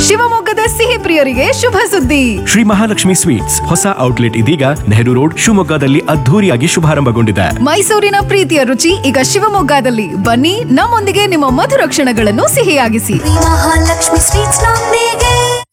ಶಿವಮೊಗ್ಗದ ಸಿಹಿ ಪ್ರಿಯರಿಗೆ ಶುಭ ಸುದ್ದಿ ಶ್ರೀ ಮಹಾಲಕ್ಷ್ಮಿ ಸ್ವೀಟ್ಸ್ ಹೊಸ ಔಟ್ಲೆಟ್ ಇದೀಗ ನೆಹರು ರೋಡ್ ಶಿವಮೊಗ್ಗದಲ್ಲಿ ಅದ್ಧೂರಿಯಾಗಿ ಶುಭಾರಂಭಗೊಂಡಿದೆ ಮೈಸೂರಿನ ಪ್ರೀತಿಯ ರುಚಿ ಈಗ ಶಿವಮೊಗ್ಗದಲ್ಲಿ ಬನ್ನಿ ನಮ್ಮೊಂದಿಗೆ ನಿಮ್ಮ ಮಧುರ ಕ್ಷಣಗಳನ್ನು ಸಿಹಿಯಾಗಿಸಿ ಮಹಾಲಕ್ಷ್ಮಿ ಸ್ವೀಟ್ಸ್ ನೊಂದಿಗೆ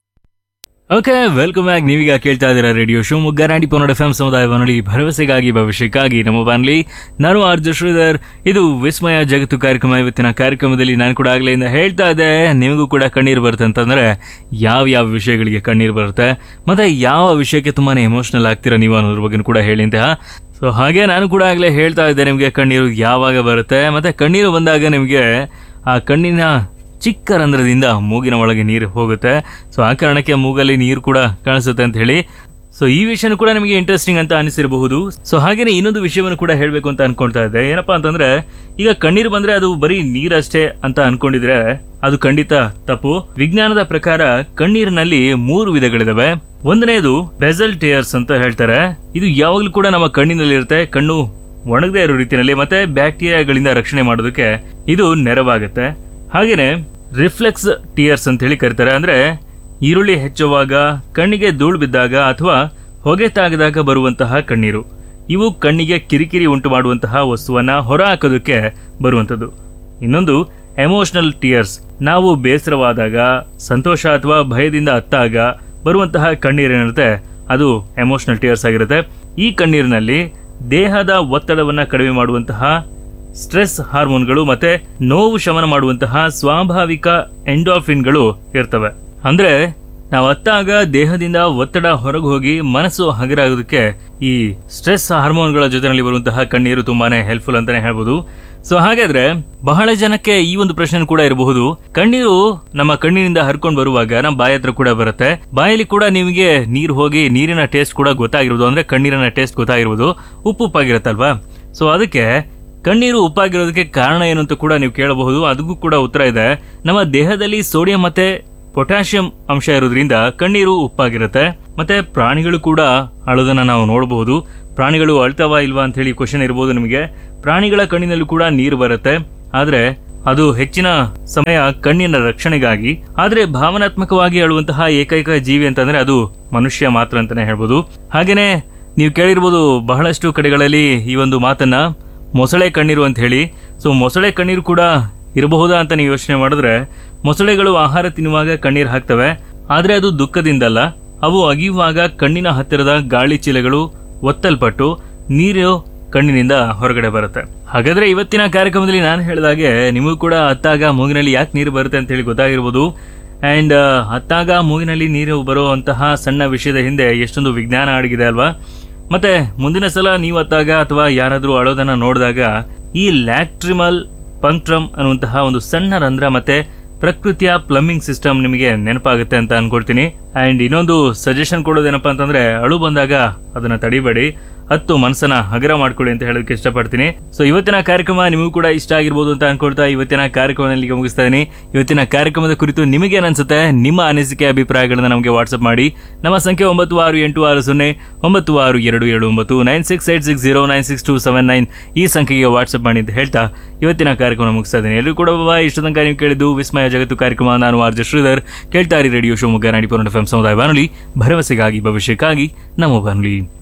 ಓಕೆ ವೆಲ್ಕಮ್ ಬ್ಯಾಕ್ ನೀವೀಗ ಕೇಳ್ತಾ ಇದ್ದೀರಾ ರೇಡಿಯೋ ಶಿವಮೊಗ್ಗ ನಾಡಿ ಪನ್ನಡ ಎಫ್ ಸಮುದಾಯ ಬಾನುಲಿ ಭರವಸೆಗಾಗಿ ಭವಿಷ್ಯಕ್ಕಾಗಿ ನಮ್ಮ ಬಾನುಲಿ ನಾನು ಆರ್ಜ ಶ್ರೀಧರ್ ಇದು ವಿಸ್ಮಯ ಜಗತ್ತು ಕಾರ್ಯಕ್ರಮ ಇವತ್ತಿನ ಕಾರ್ಯಕ್ರಮದಲ್ಲಿ ನಾನು ಕೂಡ ಆಗ್ಲಿಂದ ಹೇಳ್ತಾ ಇದ್ದೆ ನಿಮಗೂ ಕೂಡ ಕಣ್ಣೀರು ಬರುತ್ತೆ ಅಂತಂದ್ರೆ ಯಾವ ಯಾವ ವಿಷಯಗಳಿಗೆ ಕಣ್ಣೀರು ಬರುತ್ತೆ ಮತ್ತೆ ಯಾವ ವಿಷಯಕ್ಕೆ ತುಂಬಾನೇ ಎಮೋಷನಲ್ ಆಗ್ತೀರಾ ನೀವು ಅನ್ನೋದ್ರ ಬಗ್ಗೆ ಕೂಡ ಹೇಳಿ ಅಂತ ಸೊ ಹಾಗೆ ನಾನು ಕೂಡ ಆಗಲೇ ಹೇಳ್ತಾ ಇದ್ದೆ ನಿಮಗೆ ಕಣ್ಣೀರು ಯಾವಾಗ ಬರುತ್ತೆ ಮತ್ತೆ ಕಣ್ಣೀರು ಬಂದಾಗ ನಿಮಗೆ ಆ ಕಣ್ಣಿನ ಚಿಕ್ಕ ರಂಧ್ರದಿಂದ ಮೂಗಿನ ಒಳಗೆ ನೀರು ಹೋಗುತ್ತೆ ಸೊ ಆ ಕಾರಣಕ್ಕೆ ಮೂಗಲ್ಲಿ ನೀರು ಕೂಡ ಕಾಣಿಸುತ್ತೆ ಅಂತ ಹೇಳಿ ಸೊ ಈ ವಿಷಯನೂ ಕೂಡ ನಿಮಗೆ ಇಂಟ್ರೆಸ್ಟಿಂಗ್ ಅಂತ ಅನಿಸಿರಬಹುದು ಸೊ ಹಾಗೇನೆ ಇನ್ನೊಂದು ವಿಷಯವನ್ನು ಕೂಡ ಹೇಳಬೇಕು ಅಂತ ಅನ್ಕೊಳ್ತಾ ಇದ್ದೆ ಏನಪ್ಪಾ ಅಂತಂದ್ರೆ ಈಗ ಕಣ್ಣೀರು ಬಂದ್ರೆ ಅದು ಬರೀ ನೀರಷ್ಟೇ ಅಂತ ಅನ್ಕೊಂಡಿದ್ರೆ ಅದು ಖಂಡಿತ ತಪ್ಪು ವಿಜ್ಞಾನದ ಪ್ರಕಾರ ಕಣ್ಣೀರಿನಲ್ಲಿ ಮೂರು ವಿಧಗಳಿದಾವೆ ಒಂದನೇದು ಬೆಸಲ್ ಟೇಯರ್ಸ್ ಅಂತ ಹೇಳ್ತಾರೆ ಇದು ಯಾವಾಗಲೂ ಕೂಡ ನಮ್ಮ ಕಣ್ಣಿನಲ್ಲಿ ಇರುತ್ತೆ ಕಣ್ಣು ಒಣಗದೇ ಇರೋ ರೀತಿಯಲ್ಲಿ ಮತ್ತೆ ಬ್ಯಾಕ್ಟೀರಿಯಾಗಳಿಂದ ರಕ್ಷಣೆ ಮಾಡೋದಕ್ಕೆ ಇದು ನೆರವಾಗುತ್ತೆ ಹಾಗೇನೆ ರಿಫ್ಲೆಕ್ಸ್ ಟಿಯರ್ಸ್ ಅಂತ ಹೇಳಿ ಕರೀತಾರೆ ಅಂದ್ರೆ ಈರುಳ್ಳಿ ಹೆಚ್ಚುವಾಗ ಕಣ್ಣಿಗೆ ಧೂಳು ಬಿದ್ದಾಗ ಅಥವಾ ಹೊಗೆ ತಾಗದಾಗ ಬರುವಂತಹ ಕಣ್ಣೀರು ಇವು ಕಣ್ಣಿಗೆ ಕಿರಿಕಿರಿ ಉಂಟು ಮಾಡುವಂತಹ ವಸ್ತುವನ್ನ ಹೊರ ಹಾಕೋದಕ್ಕೆ ಬರುವಂಥದ್ದು ಇನ್ನೊಂದು ಎಮೋಷನಲ್ ಟಿಯರ್ಸ್ ನಾವು ಬೇಸರವಾದಾಗ ಸಂತೋಷ ಅಥವಾ ಭಯದಿಂದ ಅತ್ತಾಗ ಬರುವಂತಹ ಕಣ್ಣೀರೇನಿರುತ್ತೆ ಅದು ಎಮೋಷನಲ್ ಟಿಯರ್ಸ್ ಆಗಿರುತ್ತೆ ಈ ಕಣ್ಣೀರಿನಲ್ಲಿ ದೇಹದ ಒತ್ತಡವನ್ನ ಕಡಿಮೆ ಮಾಡುವಂತಹ ಸ್ಟ್ರೆಸ್ ಹಾರ್ಮೋನ್ಗಳು ಮತ್ತೆ ನೋವು ಶಮನ ಮಾಡುವಂತಹ ಸ್ವಾಭಾವಿಕ ಎಂಡೋಫಿನ್ಗಳು ಇರ್ತವೆ ಅಂದ್ರೆ ನಾವು ಅತ್ತಾಗ ದೇಹದಿಂದ ಒತ್ತಡ ಹೊರಗೆ ಹೋಗಿ ಮನಸ್ಸು ಹಗರಾಗೋದಕ್ಕೆ ಈ ಸ್ಟ್ರೆಸ್ ಹಾರ್ಮೋನ್ಗಳ ಜೊತೆನಲ್ಲಿ ಬರುವಂತಹ ಕಣ್ಣೀರು ತುಂಬಾನೇ ಹೆಲ್ಪ್ಫುಲ್ ಅಂತಾನೆ ಹೇಳ್ಬೋದು ಸೊ ಹಾಗಾದ್ರೆ ಬಹಳ ಜನಕ್ಕೆ ಈ ಒಂದು ಪ್ರಶ್ನೆ ಕೂಡ ಇರಬಹುದು ಕಣ್ಣೀರು ನಮ್ಮ ಕಣ್ಣಿನಿಂದ ಹರ್ಕೊಂಡು ಬರುವಾಗ ನಮ್ಮ ಬಾಯಿ ಹತ್ರ ಕೂಡ ಬರುತ್ತೆ ಬಾಯಲ್ಲಿ ಕೂಡ ನಿಮಗೆ ನೀರು ಹೋಗಿ ನೀರಿನ ಟೇಸ್ಟ್ ಕೂಡ ಗೊತ್ತಾಗಿರ್ಬೋದು ಅಂದ್ರೆ ಕಣ್ಣೀರಿನ ಟೇಸ್ಟ್ ಗೊತ್ತಾಗಿರ್ಬೋದು ಉಪ್ಪು ಉಪ್ಪಾಗಿರುತ್ತಲ್ವಾ ಸೊ ಅದಕ್ಕೆ ಕಣ್ಣೀರು ಉಪ್ಪಾಗಿರೋದಕ್ಕೆ ಕಾರಣ ಏನು ಅಂತ ಕೂಡ ನೀವು ಕೇಳಬಹುದು ಅದಕ್ಕೂ ಕೂಡ ಉತ್ತರ ಇದೆ ನಮ್ಮ ದೇಹದಲ್ಲಿ ಸೋಡಿಯಂ ಮತ್ತೆ ಪೊಟ್ಯಾಷಿಯಂ ಅಂಶ ಇರೋದ್ರಿಂದ ಕಣ್ಣೀರು ಉಪ್ಪಾಗಿರುತ್ತೆ ಮತ್ತೆ ಪ್ರಾಣಿಗಳು ಕೂಡ ಅಳೋದನ್ನ ನಾವು ನೋಡಬಹುದು ಪ್ರಾಣಿಗಳು ಅಳ್ತಾವಾ ಇಲ್ವಾ ಅಂತ ಹೇಳಿ ಕ್ವಶನ್ ಇರಬಹುದು ನಿಮಗೆ ಪ್ರಾಣಿಗಳ ಕಣ್ಣಿನಲ್ಲೂ ಕೂಡ ನೀರು ಬರುತ್ತೆ ಆದ್ರೆ ಅದು ಹೆಚ್ಚಿನ ಸಮಯ ಕಣ್ಣಿನ ರಕ್ಷಣೆಗಾಗಿ ಆದ್ರೆ ಭಾವನಾತ್ಮಕವಾಗಿ ಅಳುವಂತಹ ಏಕೈಕ ಜೀವಿ ಅಂತಂದ್ರೆ ಅದು ಮನುಷ್ಯ ಮಾತ್ರ ಅಂತಾನೆ ಹೇಳ್ಬೋದು ಹಾಗೇನೆ ನೀವು ಕೇಳಿರ್ಬೋದು ಬಹಳಷ್ಟು ಕಡೆಗಳಲ್ಲಿ ಈ ಒಂದು ಮಾತನ್ನ ಮೊಸಳೆ ಕಣ್ಣೀರು ಅಂತ ಹೇಳಿ ಸೊ ಮೊಸಳೆ ಕಣ್ಣೀರು ಕೂಡ ಇರಬಹುದಾ ಅಂತ ನೀವು ಯೋಚನೆ ಮಾಡಿದ್ರೆ ಮೊಸಳೆಗಳು ಆಹಾರ ತಿನ್ನುವಾಗ ಕಣ್ಣೀರು ಹಾಕ್ತವೆ ಆದ್ರೆ ಅದು ದುಃಖದಿಂದಲ್ಲ ಅವು ಅಗಿಯುವಾಗ ಕಣ್ಣಿನ ಹತ್ತಿರದ ಗಾಳಿ ಚೀಲಗಳು ಒತ್ತಲ್ಪಟ್ಟು ನೀರು ಕಣ್ಣಿನಿಂದ ಹೊರಗಡೆ ಬರುತ್ತೆ ಹಾಗಾದ್ರೆ ಇವತ್ತಿನ ಕಾರ್ಯಕ್ರಮದಲ್ಲಿ ನಾನು ಹೇಳಿದಾಗೆ ನಿಮಗೂ ಕೂಡ ಅತ್ತಾಗ ಮೂಗಿನಲ್ಲಿ ಯಾಕೆ ನೀರು ಬರುತ್ತೆ ಅಂತ ಹೇಳಿ ಗೊತ್ತಾಗಿರ್ಬೋದು ಅಂಡ್ ಅತ್ತಾಗ ಮೂಗಿನಲ್ಲಿ ನೀರು ಬರುವಂತಹ ಸಣ್ಣ ವಿಷಯದ ಹಿಂದೆ ಎಷ್ಟೊಂದು ವಿಜ್ಞಾನ ಅಡಗಿದೆ ಅಲ್ವಾ ಮತ್ತೆ ಮುಂದಿನ ಸಲ ನೀವು ಅತ್ತಾಗ ಅಥವಾ ಯಾರಾದ್ರೂ ಅಳೋದನ್ನ ನೋಡಿದಾಗ ಈ ಲ್ಯಾಕ್ಟ್ರಿಮಲ್ ಪಂಕ್ಟ್ರಮ್ ಅನ್ನುವಂತಹ ಒಂದು ಸಣ್ಣ ರಂಧ್ರ ಮತ್ತೆ ಪ್ರಕೃತಿಯ ಪ್ಲಂಬಿಂಗ್ ಸಿಸ್ಟಮ್ ನಿಮಗೆ ನೆನಪಾಗುತ್ತೆ ಅಂತ ಅನ್ಕೊಳ್ತೀನಿ ಅಂಡ್ ಇನ್ನೊಂದು ಸಜೆಷನ್ ಕೊಡೋದೇನಪ್ಪಾ ಅಂತಂದ್ರೆ ಅಳು ಬಂದಾಗ ಅದನ್ನ ತಡಿಬೇಡಿ ಹತ್ತು ಮನಸ್ಸನ್ನ ಹಗರ ಮಾಡ್ಕೊಳ್ಳಿ ಅಂತ ಹೇಳೋದಕ್ಕೆ ಇಷ್ಟಪಡ್ತೀನಿ ಸೊ ಇವತ್ತಿನ ಕಾರ್ಯಕ್ರಮ ನಿಮಗೂ ಕೂಡ ಇಷ್ಟ ಆಗಿರ್ಬೋದು ಅಂತ ಅನ್ಕೊಳ್ತಾ ಇವತ್ತಿನ ಕಾರ್ಯಕ್ರಮದಲ್ಲಿ ಮುಗಿಸ್ತಾ ಇದೀನಿ ಇವತ್ತಿನ ಕಾರ್ಯಕ್ರಮದ ಕುರಿತು ನಿಮಗೆ ಅನ್ಸುತ್ತೆ ನಿಮ್ಮ ಅನಿಸಿಕೆ ಅಭಿಪ್ರಾಯಗಳನ್ನ ನಮಗೆ ವಾಟ್ಸ್ಆಪ್ ಮಾಡಿ ನಮ್ಮ ಸಂಖ್ಯೆ ಒಂಬತ್ತು ಆರು ಎಂಟು ಆರು ಸೊನ್ನೆ ಒಂಬತ್ತು ಆರು ಎರಡು ಏಳು ಒಂಬತ್ತು nine six eight six zero nine six two seven nine ಈ ಸಂಖ್ಯೆಗೆ ವಾಟ್ಸ್ಆಪ್ ಮಾಡಿ ಅಂತ ಹೇಳ್ತಾ ಇವತ್ತಿನ ಕಾರ್ಯಕ್ರಮ ಮುಗಿಸ್ತಾ ಇದ್ದೀನಿ ಎಲ್ಲರೂ ಕೂಡ ಬಾಬಾ ಇಷ್ಟ ತನಕ ನೀವು ಕೇಳಿದ್ದು ವಿಸ್ಮಯ ಜಗತ್ತು ಕಾರ್ಯಕ್ರಮ ನಾನು ಆರ್ಜ ಶ್ರೀಧರ್ ಕೇಳ್ತಾ ಇರಿ ರೇಡಿಯೋ ಶಿವಮೊಗ್ಗ ನಾಡಿ ಎಫ್ ಎಂ ಸಮುದಾಯ ಬಾನುಲಿ ಭರವಸೆಗಾಗಿ ಭವಿಷ್ಯಕ್ಕಾಗಿ ನಮ್ಮ ಬಾನುಲಿ